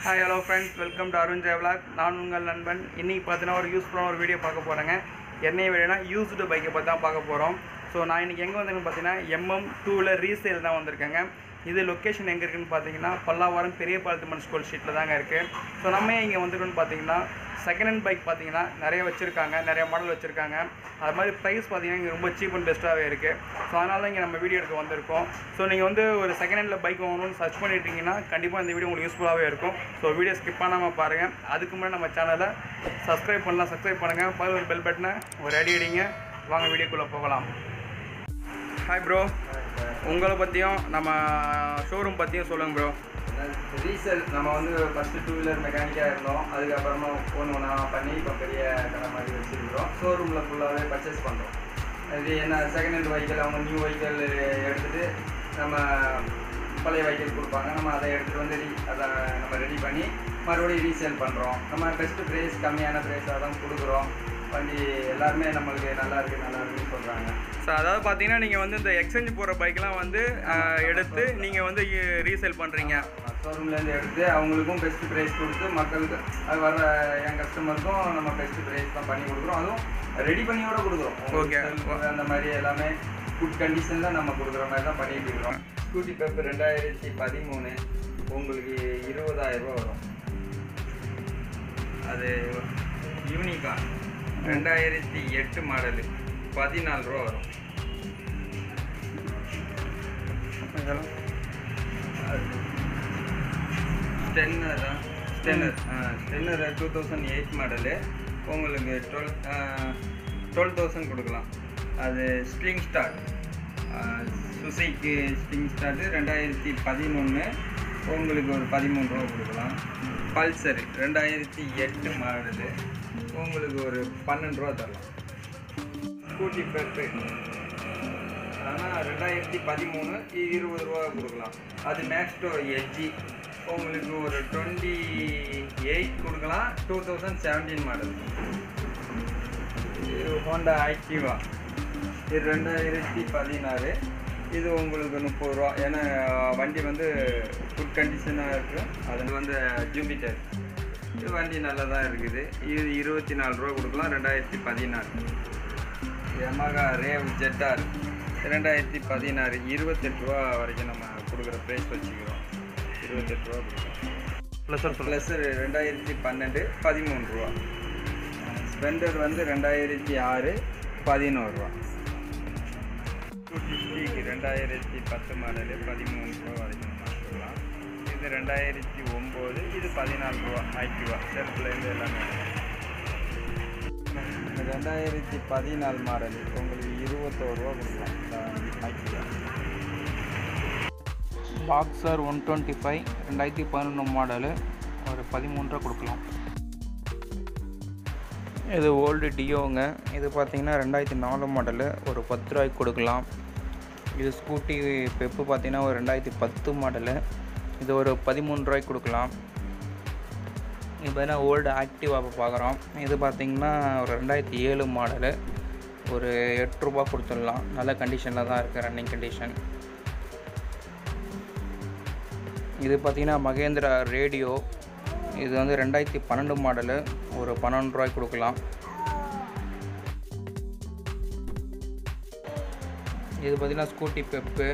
Hi hello friends welcome to Arun ஜெயவ்லாக் நான் உங்கள் நண்பன் இன்றைக்கி பார்த்தீங்கன்னா ஒரு யூஸ்ஃபுல்லான ஒரு வீடியோ பார்க்க போகிறேங்க என்னைய விடனா யூஸ்டு பைக்கை பற்றி தான் பார்க்க போகிறோம் ஸோ நான் இன்றைக்கி எங்கே வந்திருக்கேன்னு பார்த்தீங்கன்னா எம்எம் டூவில் ரீசேல் தான் வந்திருக்கேங்க இது லொக்கேஷன் எங்கே இருக்குன்னு பார்த்தீங்கன்னா பல்லாவரம் பெரிய பாலத்துமன் ஸ்கூல் ஸ்ட்ரீட்டில் தாங்க இருக்குது ஸோ நம்ம ஏன் இங்கே வந்திருக்கோன்னு பார்த்தீங்கன்னா செகண்ட் ஹேண்ட் பைக் பார்த்தீங்கன்னா நிறைய வச்சுருக்காங்க நிறைய மாடல் வச்சுருக்காங்க அது மாதிரி ப்ரைஸ் பார்த்தீங்கன்னா இங்கே ரொம்ப சீப் அண்ட் பெஸ்ட்டாகவே இருக்குது ஸோ அதனால தான் இங்கே நம்ம வீடியோ எடுக்க வந்திருக்கோம் ஸோ நீங்கள் வந்து ஒரு செகண்ட் ஹேண்டில் பைக் வாங்கணும்னு சர்ச் பண்ணிட்டீங்கன்னா கண்டிப்பாக இந்த வீடியோ உங்களுக்கு யூஸ்ஃபுல்லாகவே இருக்கும் ஸோ வீடியோ ஸ்கிப் பண்ணாமல் பாருங்கள் அதுக்கு முன்னாடி நம்ம சேனலை சப்ஸ்கிரைப் பண்ணலாம் சப்ஸ்கிரைப் பண்ணுங்கள் பக்கத்தில் ஒரு பெல் பட்டனை ஒரு அடி அடிங்க வாங்க வீடியோக்குள்ளே போகலாம் ஹாய் ப்ரோ உங்களை பற்றியும் நம்ம ஷோரூம் பற்றியும் சொல்லுங்கள் ப்ரோ ரீசேல் நம்ம வந்து ஃபஸ்ட்டு டூ வீலர் மெக்கானிக்காக இருந்தோம் அதுக்கப்புறமா ஒன்று ஒன்றா பண்ணி இப்போ பெரிய கடை மாதிரி வச்சுருக்கிறோம் ஷோரூமில் ஃபுல்லாகவே பர்ச்சேஸ் பண்ணுறோம் இது என்ன செகண்ட் ஹேண்ட் வெஹிக்கிள் அவங்க நியூ வெஹிக்கிள் எடுத்துகிட்டு நம்ம பழைய வெஹிக்கிள் கொடுப்பாங்க நம்ம அதை எடுத்துகிட்டு வந்து ரீ அதை நம்ம ரெடி பண்ணி மறுபடியும் ரீசேல் பண்ணுறோம் நம்ம பெஸ்ட்டு ப்ரைஸ் கம்மியான ப்ரைஸாக தான் கொடுக்குறோம் வண்டி எல்லாருமே நம்மளுக்கு நல்லா இருக்குது நல்லா இருக்குன்னு சொல்கிறாங்க ஸோ அதாவது பார்த்தீங்கன்னா நீங்கள் வந்து இந்த எக்ஸ்சேஞ்ச் போகிற பைக்லாம் வந்து அஹ், எடுத்து நீங்கள் வந்து ரீசேல் பண்ணுறீங்க ஷோரூம்லேருந்து எடுத்து அவங்களுக்கும் பெஸ்ட் ப்ரைஸ் கொடுத்து மக்களுக்கு அது வர என் கஸ்டமருக்கும் நம்ம பெஸ்ட் ப்ரைஸ் தான் பண்ணி கொடுக்குறோம் அதுவும் ரெடி பண்ணியோட கொடுக்குறோம் Okay. உங்களுக்கு அந்த மாதிரி எல்லாமே குட் கண்டிஷனில் நம்ம கொடுக்குற மாதிரி தான் பண்ணிட்டு இருக்கிறோம் ஸ்கூட்டி பேப்பர் ரெண்டாயிரத்தி பதிமூணு உங்களுக்கு இருபதாயிரம் ரூபா வரும் அது யூனிகான் ரெண்டாயிரத்தி எட்டு மாடலு பதினாலு ரூபா வரும் இதெல்லாம் ஸ்டென்னர் ஸ்டென்னர் ஸ்டென்னர் டூ தௌசண்ட் எயிட் மாடலு உங்களுக்கு டுவெல் டுவெல் தௌசண்ட் கொடுக்கலாம் அது ஸ்ப்ரிங் ஸ்டார்ட் சுசைக்கு ஸ்ப்ரிங் ஸ்டார்ட்டு ரெண்டாயிரத்தி பதினொன்று உங்களுக்கு ஒரு பதிமூணு ரூபா கொடுக்கலாம் பல்சர் ரெண்டாயிரத்தி எட்டு மாடலு உங்களுக்கு ஒரு பன்னெண்டு ரூபா தரலாம் ஸ்கூட்டி பெட்ரு ஆனால் ரெண்டாயிரத்தி பதிமூணு இருபது ரூபா கொடுக்கலாம் அது மேக்ஸ்டோ எட்ஜி உங்களுக்கு ஒரு டுவெண்ட்டி எயிட் கொடுக்கலாம் டூ தௌசண்ட் செவன்டீன் மாடல் இது ஹோண்டா ஆக்டிவா இது ரெண்டாயிரத்தி பதினாறு இது உங்களுக்கு முப்பது ரூபா ஏன்னா வண்டி வந்து குட் கண்டிஷனாக இருக்குது அது வந்து ஜூபிட்டர் இது வண்டி நல்லா தான் இருக்குது இது இருபத்தி நாலு ரூபா கொடுக்கலாம் ரெண்டாயிரத்தி பதினாறு யமகா ரேவ் ஜெட்டார் ரெண்டாயிரத்தி பதினாறு இருபத்தெட்டு ரூபா வரைக்கும் நம்ம கொடுக்குற ப்ரைஸ் வச்சுக்கிறோம் இருபத்தெட்டு ரூபா கொடுக்குறோம் ப்ளஸ் சார் ப்ளஸ் ரெண்டாயிரத்தி பன்னெண்டு பதிமூணு ரூபா ஸ்பெண்டர் வந்து ரெண்டாயிரத்தி ஆறு பதினோரு ரூபா டூ ஃபிஃப்டிக்கு ரெண்டாயிரத்தி பத்து மாடலு பதிமூணு ரூபா வரைக்கும் நம்ம கொடுக்கலாம் இது ரெண்டாயிரத்தி ஒம்பது இது பதினாலு ரூபா ஆக்டிவா செல்ஃப்லேருந்து எல்லாமே ரெண்டாயிரத்தி பதினாலு மாடல் உங்களுக்கு இருபத்தோரு ரூபா கொடுக்கலாம் Activa Boxer one twenty five ரெண்டாயிரத்தி பதினொன்று மாடலு ஒரு பதிமூணு ரூபா கொடுக்கலாம் இது ஓல்டு டியோங்க இது பார்த்தீங்கன்னா ரெண்டாயிரத்தி நாலு மாடலு ஒரு பத்து ரூபாய்க்கு கொடுக்கலாம் இது ஸ்கூட்டி பெப்பு பார்த்தீங்கன்னா ஒரு ரெண்டாயிரத்தி பத்து மாடலு இது ஒரு பதிமூணு ரூபாய்க்கு கொடுக்கலாம் இது பார்த்தீங்கன்னா ஓல்டு ஆக்டிவா இப்போ பார்க்குறோம் இது பார்த்தீங்கன்னா ஒரு ரெண்டாயிரத்தி ஏழு மாடலு ஒரு எட்டு ரூபா கொடுத்துடலாம் நல்ல கண்டிஷனில் தான் இருக்குது ரன்னிங் கண்டிஷன் இது பார்த்தீங்கன்னா மகேந்திரா ரேடியோ இது வந்து ரெண்டாயிரத்தி பன்னெண்டு மாடலு ஒரு பன்னெண்டு ரூபாய்க்கு கொடுக்கலாம் இது பார்த்தீங்கன்னா ஸ்கூட்டி பெப்பு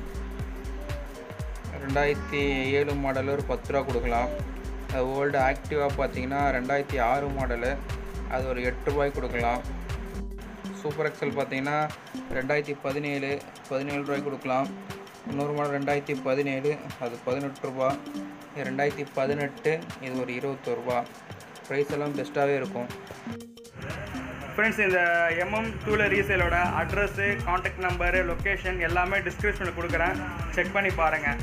ரெண்டாயிரத்தி ஏழு மாடலு ஒரு பத்து ரூபா கொடுக்கலாம் அது ஓல்டு ஆக்டிவாக பார்த்தீங்கன்னா ரெண்டாயிரத்தி ஆறு மாடலு அது ஒரு எட்டு ரூபாய்க்கு கொடுக்கலாம் சூப்பர் எக்ஸல் பார்த்தீங்கன்னா ரெண்டாயிரத்தி பதினேழு பதினேழு ரூபாய்க்கு கொடுக்கலாம் இன்னொரு மாடல் ரெண்டாயிரத்தி பதினேழு அது பதினெட்டு ரூபா இது ரெண்டாயிரத்தி பதினெட்டு இது ஒரு இருபத்தோரு ரூபா ப்ரைஸ் எல்லாம் பெஸ்ட்டாகவே இருக்கும் ஃப்ரெண்ட்ஸ் இந்த எம்எம் டூலர் ரீசேலோட அட்ரஸ்ஸு காண்டாக்ட் நம்பரு லொக்கேஷன் எல்லாமே டிஸ்கிரிப்ஷனில் கொடுக்குறேன் செக் பண்ணி பாருங்கள்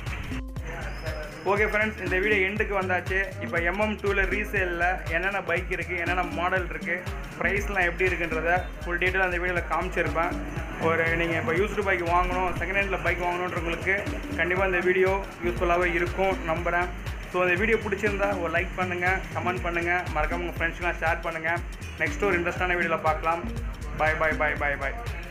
ஓகே ஃப்ரெண்ட்ஸ் இந்த வீடியோ எண்டுக்கு வந்தாச்சு இப்போ எம்எம் டூவில் ரீசேலில் என்னென்ன பைக் இருக்குது என்னென்ன மாடல் இருக்குது ப்ரைஸ்லாம் எப்படி இருக்குன்றத ஃபுல் டீட்டெயில் அந்த வீடியோவில் காமிச்சிருப்பேன் ஒரு நீங்கள் இப்போ யூஸ்டு பைக் வாங்கணும் செகண்ட் ஹேண்டில் பைக் வாங்கணுன்றவங்களுக்கு கண்டிப்பாக இந்த வீடியோ யூஸ்ஃபுல்லாகவே இருக்கும் நம்புகிறேன் ஸோ இந்த வீடியோ பிடிச்சிருந்தா ஒரு லைக் பண்ணுங்கள் கமெண்ட் பண்ணுங்கள் மறக்காம உங்கள் ஃப்ரெண்ட்ஸ்க்கெலாம் ஷேர் பண்ணுங்கள் நெக்ஸ்ட் ஒரு இன்ட்ரெஸ்டான வீடியோவில் பார்க்கலாம் பாய் பாய் பாய் பாய் பாய்